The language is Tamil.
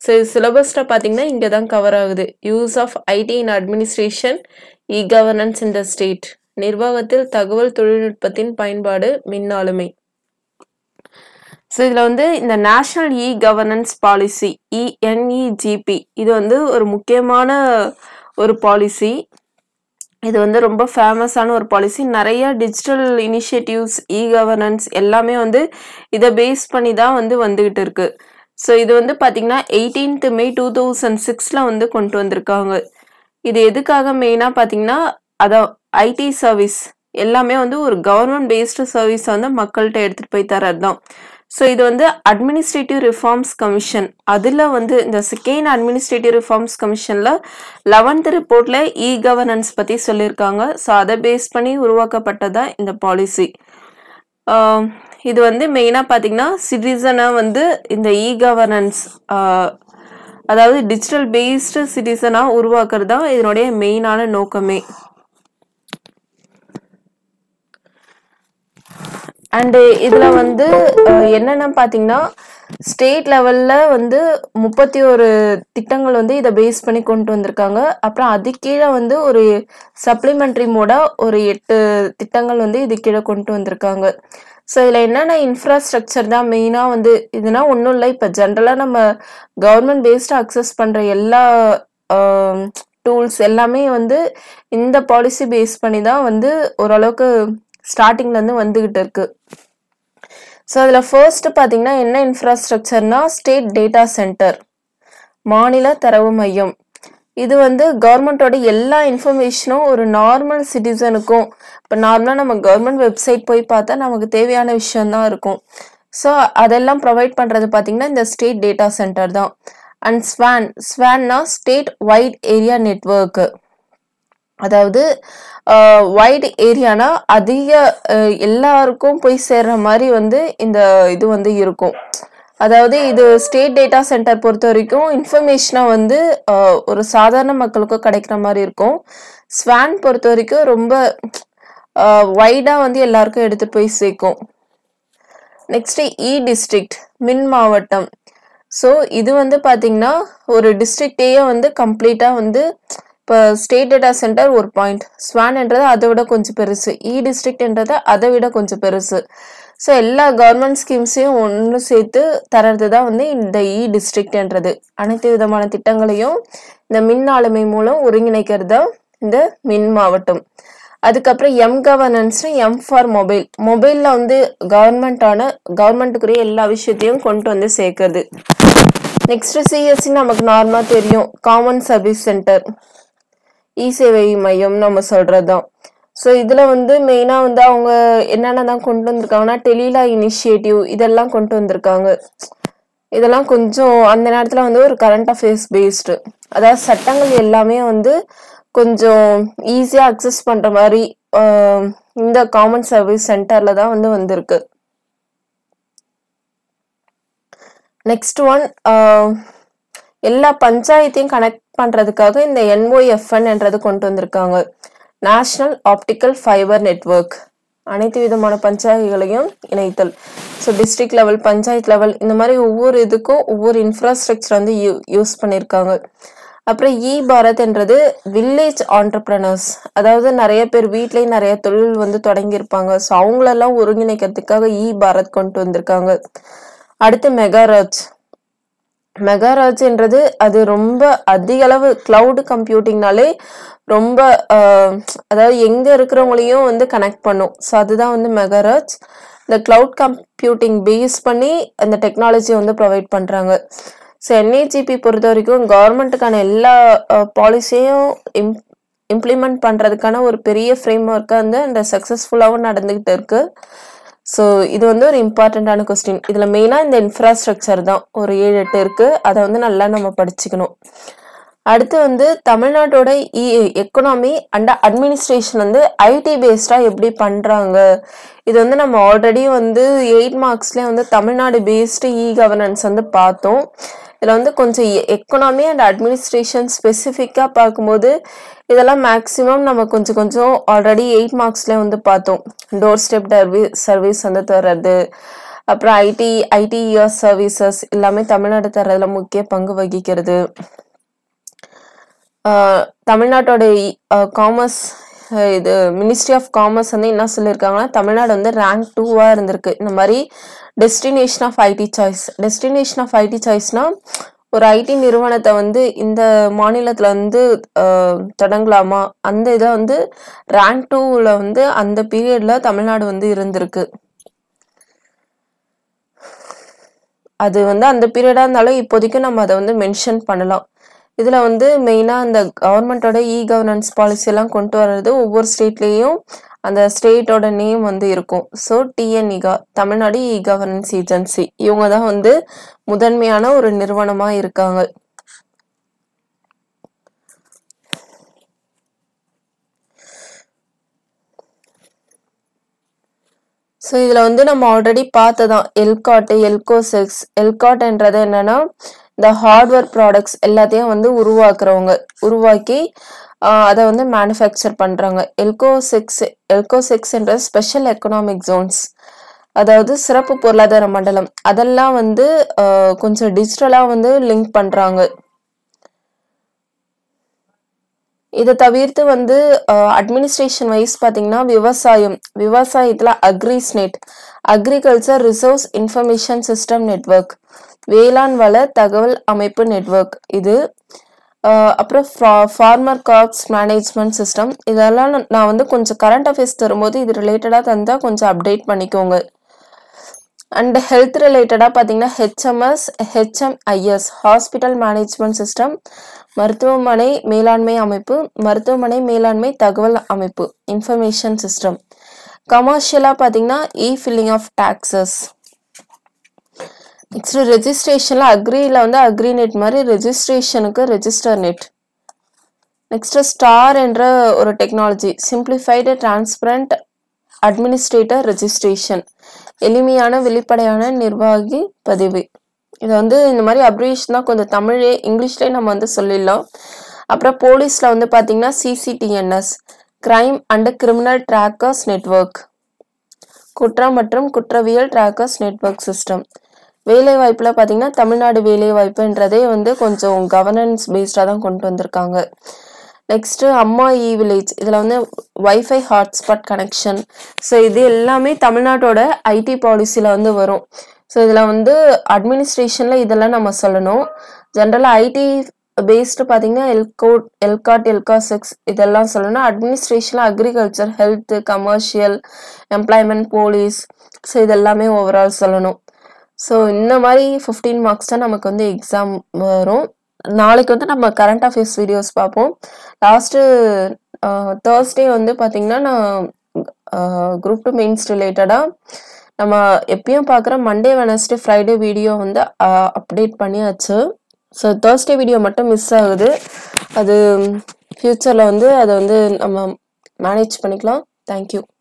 ஸோ இது சிலபஸில் பார்த்தீங்கன்னா இங்கே தான் கவர் ஆகுது use of IT in administration e governance in the state நிர்வாகத்தில் தகவல் தொழில்நுட்பத்தின் பயன்பாடு மின்னாளுமை ஸோ இதில் வந்து இந்த national e governance policy ENEGP இது வந்து ஒரு முக்கியமான ஒரு பாலிசி இது வந்து ரொம்ப ஃபேமஸான ஒரு பாலிசி நிறைய டிஜிட்டல் இனிஷியேட்டிவ்ஸ் இ கவர்னன்ஸ் எல்லாமே வந்து இதை பேஸ் பண்ணி தான் வந்து வந்துகிட்டு இருக்கு ஸோ இது வந்து பார்த்தீங்கன்னா எயிட்டீன்த் மே டூ தௌசண்ட் சிக்ஸில் வந்து கொண்டு வந்திருக்காங்க இது எதுக்காக மெயினாக பார்த்தீங்கன்னா அதான் ஐடி சர்வீஸ் எல்லாமே வந்து ஒரு கவர்மெண்ட் பேஸ்டு சர்வீஸ் வந்து மக்கள்கிட்ட எடுத்துகிட்டு போய் தர்றது தான் ஸோ இது வந்து அட்மினிஸ்ட்ரேட்டிவ் ரிஃபார்ம்ஸ் கமிஷன் அதில் வந்து இந்த செகண்ட் அட்மினிஸ்ட்ரேட்டிவ் ரிஃபார்ம்ஸ் கமிஷனில் லெவன்த் ரிப்போர்ட்டில் இ கவர்னன்ஸ் பற்றி சொல்லியிருக்காங்க ஸோ அதை பேஸ் பண்ணி உருவாக்கப்பட்டதான் இந்த பாலிசி இது வந்து மெயினாக பார்த்தீங்கன்னா சிட்டிசனை வந்து இந்த இ கவர்னன்ஸ் அதாவது டிஜிட்டல் பேஸ்டு சிட்டிசனாக உருவாக்குறது தான் இதனுடைய மெயினான நோக்கமே அண்டு இதில் வந்து அஹ், என்னென்ன பார்த்தீங்கன்னா ஸ்டேட் லெவலில் வந்து முப்பத்தி ஒரு திட்டங்கள் வந்து இதை பேஸ் பண்ணி கொண்டு வந்திருக்காங்க அப்புறம் அது கீழே வந்து ஒரு சப்ளிமெண்ட்ரி மோடாக ஒரு எட்டு திட்டங்கள் வந்து இது கீழே கொண்டு வந்திருக்காங்க ஸோ இதில் என்னென்ன இன்ஃப்ராஸ்ட்ரக்சர் தான் மெயினாக வந்து இதுனா ஒன்றும் இல்லை இப்போ ஜென்ரலாக நம்ம கவர்மெண்ட் பேஸ்டு அக்சஸ் பண்ணுற எல்லா டூல்ஸ் எல்லாமே வந்து இந்த பாலிசி பேஸ் பண்ணி தான் வந்து ஓரளவுக்கு ஸ்டார்டிங்லேருந்து வந்துக்கிட்டு இருக்கு ஸோ அதில் ஃபர்ஸ்ட் பார்த்தீங்கன்னா என்ன இன்ஃப்ராஸ்ட்ரக்சர்னா ஸ்டேட் டேட்டா சென்டர் மாநில தரவு மையம் இது வந்து கவர்மெண்ட்டோட எல்லா இன்ஃபர்மேஷனும் ஒரு நார்மல் சிட்டிசனுக்கும் இப்போ நார்மலாக நம்ம கவர்மெண்ட் வெப்சைட் போய் பார்த்தா நமக்கு தேவையான விஷயம்தான் இருக்கும் ஸோ அதெல்லாம் ப்ரொவைட் பண்ணுறது பார்த்தீங்கன்னா இந்த ஸ்டேட் டேட்டா சென்டர் தான் அண்ட் ஸ்வான் ஸ்வான்னா ஸ்டேட் வைட் ஏரியா நெட்வொர்க்கு அதாவது வைட் ஏரியானா அதிக அஹ், எல்லாருக்கும் போய் சேர்ற மாதிரி வந்து இந்த இது வந்து இருக்கும் அதாவது இது ஸ்டேட் டேட்டா சென்டர் பொறுத்த வரைக்கும் இன்ஃபர்மேஷனை வந்து அஹ், ஒரு சாதாரண மக்களுக்கும் கிடைக்கிற மாதிரி இருக்கும் ஸ்வான் பொறுத்த வரைக்கும் ரொம்ப வைடாக வந்து எல்லாருக்கும் எடுத்துகிட்டு போய் சேர்க்கும் நெக்ஸ்ட் இ டிஸ்ட்ரிக்ட் மின் மாவட்டம் ஸோ இது வந்து பார்த்தீங்கன்னா ஒரு டிஸ்ட்ரிக்டேயே வந்து கம்ப்ளீட்டாக வந்து இப்போ ஸ்டேட் டேட்டா சென்டர் ஒரு பாயிண்ட் ஸ்வான்ன்றது அதை விட கொஞ்சம் பெருசு இ டிஸ்ட்ரிக்ட்ன்றது அதை விட கொஞ்சம் பெருசு ஸோ எல்லா கவர்மெண்ட் ஸ்கீம்ஸையும் ஒன்று சேர்த்து தர்றது தான் வந்து இந்த இ டிஸ்ட்ரிக்ட்ன்றது அனைத்து விதமான திட்டங்களையும் இந்த மின் ஆளுமை மூலம் ஒருங்கிணைக்கிறது தான் இந்த மின் மாவட்டம் அதுக்கப்புறம் எம் கவர்னன்ஸ்னு எம் ஃபார் மொபைல் மொபைலில் வந்து கவர்மெண்ட்டான கவர்மெண்ட்டுக்குரிய எல்லா விஷயத்தையும் கொண்டு வந்து சேர்க்கறது நெக்ஸ்ட் சிஎஸ்சி நமக்கு நார்மலாக தெரியும் காமன் சர்வீஸ் சென்டர் இ சேவை மையம் நம்ம சொல்கிறது தான் ஸோ இதில் வந்து மெயினாக வந்து அவங்க என்னென்ன தான் கொண்டு வந்திருக்காங்கன்னா டெலிலா இனிஷியேட்டிவ் இதெல்லாம் கொண்டு வந்திருக்காங்க இதெல்லாம் கொஞ்சம் அந்த நேரத்தில் வந்து ஒரு கரண்ட் அஃபேர்ஸ் பேஸ்டு அதாவது சட்டங்கள் எல்லாமே வந்து கொஞ்சம் ஈஸியாக அக்சஸ் பண்ணுற மாதிரி ஆஹ், இந்த காமன் சர்வீஸ் சென்டரில் தான் வந்து வந்திருக்கு நெக்ஸ்ட் ஒன் எல்லா பஞ்சாயத்தையும் கனெக்ட் பண்ணுறதுக்காக இந்த என்ஓஎஃப்என் என்றது கொண்டு வந்திருக்காங்க நேஷ்னல் ஆப்டிக்கல் ஃபைபர் நெட்வொர்க் அனைத்து விதமான பஞ்சாயத்துகளையும் இணைத்தல் so district level panchayat level இந்த மாதிரி ஒவ்வொரு இதுக்கும் ஒவ்வொரு இன்ஃப்ராஸ்ட்ரக்சர் வந்து யூ யூஸ் பண்ணியிருக்காங்க அப்புறம் இ பாரத் என்றது வில்லேஜ் ஆண்டர்பிரனர்ஸ் அதாவது நிறைய பேர் வீட்லேயும் நிறைய தொழில் வந்து தொடங்கியிருப்பாங்க ஸோ அவங்களெல்லாம் ஒருங்கிணைக்கிறதுக்காக இ பாரத் கொண்டு வந்திருக்காங்க அடுத்து மெகாராஜ் மெகாராஜ்ன்றது அது ரொம்ப அதிக அளவு கிளவுட் கம்ப்யூட்டிங்னாலே ரொம்ப ஆஹ், அதாவது எங்க இருக்கிறவங்களையும் வந்து கனெக்ட் பண்ணும் ஸோ அதுதான் வந்து மெகாராஜ் இந்த கிளவுட் கம்ப்யூட்டிங் பேஸ் பண்ணி அந்த டெக்னாலஜியை வந்து ப்ரொவைட் பண்றாங்க ஸோ என்ஏஜிபி பொறுத்த வரைக்கும் கவர்மெண்ட்டுக்கான எல்லா பாலிசியும் இம் இம்ப்ளிமெண்ட் பண்ணுறதுக்கான ஒரு பெரிய ஃப்ரேம் ஒர்க்காக வந்து அந்த சக்ஸஸ்ஃபுல்லாகவும் நடந்துக்கிட்டு இருக்கு ஸோ இது வந்து ஒரு இம்பார்ட்டண்ட்டான கொஸ்டின் இதில் மெயினாக இந்த இன்ஃப்ராஸ்ட்ரக்சர் தான் ஒரு ஏழு எட்டு இருக்குது அதை வந்து நல்லா நம்ம படிச்சுக்கணும் அடுத்து வந்து தமிழ்நாட்டோட எக்கனாமி அண்ட் அட்மினிஸ்ட்ரேஷன் வந்து ஐடி பேஸ்டாக எப்படி பண்ணுறாங்க இது வந்து நம்ம ஆல்ரெடி வந்து எயிட் மார்க்ஸ்லேயே வந்து தமிழ்நாடு பேஸ்டு இ கவர்னன்ஸ் வந்து பார்த்தோம் இதில் வந்து கொஞ்சம் எக்கனாமி அண்ட் அட்மினிஸ்ட்ரேஷன் ஸ்பெசிஃபிக்காக பார்க்கும்போது இதெல்லாம் மேக்ஸிமம் நம்ம கொஞ்சம் கொஞ்சம் ஆல்ரெடி எயிட் மார்க்ஸ்லேயே வந்து பார்த்தோம் டோர் ஸ்டெப் டர்வி சர்வீஸ் வந்து தர்றது அப்புறம் ஐடி ஐடி சர்வீசஸ் எல்லாமே தமிழ்நாடு தர்றதுல முக்கிய பங்கு வகிக்கிறது ஆஹ் தமிழ்நாட்டோட காமர்ஸ் இது மினிஸ்ட்ரி ஆஃப் காமர்ஸ் வந்து என்ன சொல்லியிருக்காங்கன்னா தமிழ்நாடு வந்து ரேங்க் டூவாக இருந்திருக்கு இந்த மாதிரி destination of IT choice destination of IT சாய்ஸ்னா ஒரு ஐடி நிறுவனத்தை வந்து இந்த மாநிலத்தில் வந்து ஆஹ் தொடங்கலாமா அந்த இதை வந்து ரேங்க் டூவில் வந்து அந்த பீரியடில் தமிழ்நாடு வந்து இருந்திருக்கு அது வந்து அந்த பீரியடாக இருந்தாலும் இப்போதைக்கு நம்ம அதை வந்து மென்ஷன் பண்ணலாம் இதில் வந்து மெயினாக அந்த கவர்மெண்ட்டோட இ கவர்னன்ஸ் பாலிசி எல்லாம் கொண்டு வர்றது ஒவ்வொரு ஸ்டேட்லேயும் அந்த ஸ்டேட்டோட நேம் வந்து இருக்கும் so டிஎன்இகா Tamil Nadu e governance agency இவங்க தான் வந்து முதன்மையான ஒரு நிறுவனமாக இருக்காங்க ஸோ இதில் வந்து நம்ம ஆல்ரெடி பார்த்ததான் எல்காட்டு எல்கோசெக்ஸ் எல்காட்ன்றது என்னன்னா இந்த ஹார்ட்வேர் ப்ராடக்ட்ஸ் எல்லாத்தையும் வந்து உருவாக்குறவங்க உருவாக்கி அதை வந்து மேனுஃபேக்சர் பண்ணுறாங்க எல்கோசெக்ஸ் எல்கோசெக்ஸ்ன்றது ஸ்பெஷல் எக்கனாமிக் ஜோன்ஸ் அதாவது சிறப்பு பொருளாதார மண்டலம் அதெல்லாம் வந்து ஆஹ் கொஞ்சம் டிஜிட்டலாக வந்து லிங்க் பண்ணுறாங்க இதை தவிர்த்து வந்து அட்மினிஸ்ட்ரேஷன் வைஸ் பார்த்தீங்கன்னா விவசாயம் விவசாயத்தில் AGRISNET agriculture resource information system network வேளாண் வள தகவல் அமைப்பு நெட்வொர்க் இது ஆஹ் அப்புறம் ஃபார்மர் காப்ஸ் மேனேஜ்மெண்ட் சிஸ்டம் இதெல்லாம் நான் நான் வந்து கொஞ்சம் கரண்ட் அஃபேர்ஸ் தரும்போது இது ரிலேட்டடாக தந்தால் கொஞ்சம் அப்டேட் பண்ணிக்கோங்க அண்ட் ஹெல்த் ரிலேட்டடாக பார்த்தீங்கன்னா HMS HMIS hospital management system மருத்துவமனை மேலாண்மை அமைப்பு மருத்துவமனை மேலாண்மை தகவல் அமைப்பு இன்ஃபர்மேஷன் சிஸ்டம் கமர்ஷியலாக பார்த்தீங்கன்னா e filing of taxes next ரெஜிஸ்ட்ரேஷனில் அக்ரியில் வந்து அக்ரி நெட் மாதிரி ரெஜிஸ்ட்ரேஷனுக்கு ரெஜிஸ்டர் நெட் நெக்ஸ்ட் ஸ்டார் என்ற ஒரு technology simplified transparent administrator registration எளிமையான வெளிப்படையான நிர்வாகி பதிவு இது வந்து இந்த மாதிரி அப்ரிவேஷன் தான் கொஞ்சம் தமிழே இங்கிலீஷ்லேயே நம்ம வந்து சொல்லிடலாம் அப்புறம் போலீஸில் வந்து பார்த்தீங்கன்னா CCTNS crime and criminal trackers network குற்றம் மற்றும் குற்றவியல் ட்ராக்கர்ஸ் நெட்வொர்க் சிஸ்டம் வேலை வாய்ப்பில் பார்த்தீங்கன்னா தமிழ்நாடு வேலை வாய்ப்புன்றதே வந்து கொஞ்சம் கவர்னன்ஸ் பேஸ்டாக தான் கொண்டு வந்திருக்காங்க நெக்ஸ்ட்டு அம்மா இ வில்லேஜ் இதில் வந்து வைஃபை ஹாட்ஸ்பாட் கனெக்ஷன் ஸோ இது எல்லாமே தமிழ்நாட்டோட ஐடி பாலிசியில் வந்து வரும் ஸோ இதில் வந்து அட்மினிஸ்ட்ரேஷனில் இதெல்லாம் நம்ம சொல்லணும் ஜென்ரலாக ஐடி பேஸ்டு பார்த்தீங்கன்னா எல்கோட் எல்காட் எல்கா சிக்ஸ் இதெல்லாம் சொல்லணும் அட்மினிஸ்ட்ரேஷனில் agriculture health commercial employment police so இதெல்லாமே ஓவரால் சொல்லணும் ஸோ இந்த மாதிரி ஃபிஃப்டீன் மார்க்ஸ் தான் நமக்கு வந்து எக்ஸாம் வரும் நாளைக்கு வந்து நம்ம கரண்ட் அஃபேர்ஸ் வீடியோஸ் பார்ப்போம் லாஸ்ட்டு தேர்ஸ்டே வந்து பார்த்திங்கன்னா நான் குரூப் டூ மெயின்ஸ் ரிலேட்டடாக நம்ம எப்பயும் பார்க்குற மண்டே வெனஸ்டே ஃப்ரைடே வீடியோ வந்து அப்டேட் பண்ணியாச்சு ஸோ தேர்ஸ்டே வீடியோ மட்டும் மிஸ் ஆகுது அது ஃப்யூச்சரில் வந்து அதை வந்து நம்ம மேனேஜ் பண்ணிக்கலாம் தேங்க்யூ